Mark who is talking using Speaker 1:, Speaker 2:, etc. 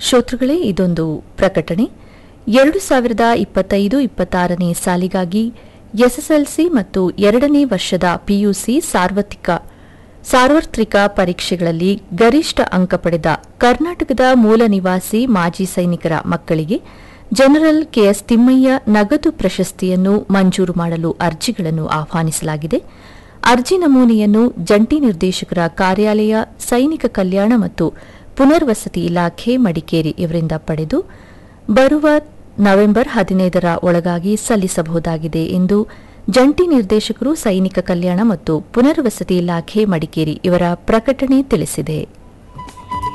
Speaker 1: ಶ್ರೋತೃಗಳೇ ಇದೊಂದು ಪ್ರಕಟಣೆ ಎರಡು ಸಾವಿರದ ಇಪ್ಪತ್ತೈದು ಇಪ್ಪತ್ತಾರನೇ ಸಾಲಿಗಾಗಿ ಎಸ್ಎಸ್ಎಲ್ಸಿ ಮತ್ತು ಎರಡನೇ ವರ್ಷದ ಪಿಯುಸಿ ಸಾರ್ವತ್ರಿಕ ಸಾರ್ವತ್ರಿಕ ಪರೀಕ್ಷೆಗಳಲ್ಲಿ ಗರಿಷ್ಠ ಅಂಕ ಪಡೆದ ಕರ್ನಾಟಕದ ಮೂಲ ನಿವಾಸಿ ಮಾಜಿ ಸೈನಿಕರ ಮಕ್ಕಳಿಗೆ ಜನರಲ್ ಕೆಎಸ್ ತಿಮ್ಮಯ್ಯ ನಗದು ಪ್ರಶಸ್ತಿಯನ್ನು ಮಂಜೂರು ಮಾಡಲು ಅರ್ಜಿಗಳನ್ನು ಆಹ್ವಾನಿಸಲಾಗಿದೆ ಅರ್ಜಿ ನಮೂನೆಯನ್ನು ಜಂಟಿ ನಿರ್ದೇಶಕರ ಕಾರ್ಯಾಲಯ ಸೈನಿಕ ಕಲ್ಯಾಣ ಮತ್ತು ಪುನರ್ವಸತಿ ಇಲಾಖೆ ಮಡಿಕೇರಿ ಇವರಿಂದ ಪಡೆದು ಬರುವ ನವೆಂಬರ್ ಹದಿನೈದರ ಒಳಗಾಗಿ ಸಲ್ಲಿಸಬಹುದಾಗಿದೆ ಎಂದು ಜಂಟಿ ನಿರ್ದೇಶಕರು ಸೈನಿಕ ಕಲ್ಯಾಣ ಮತ್ತು ಪುನರ್ವಸತಿ ಇಲಾಖೆ ಮಡಿಕೇರಿ ಇವರ ಪ್ರಕಟಣೆ ತಿಳಿಸಿದೆ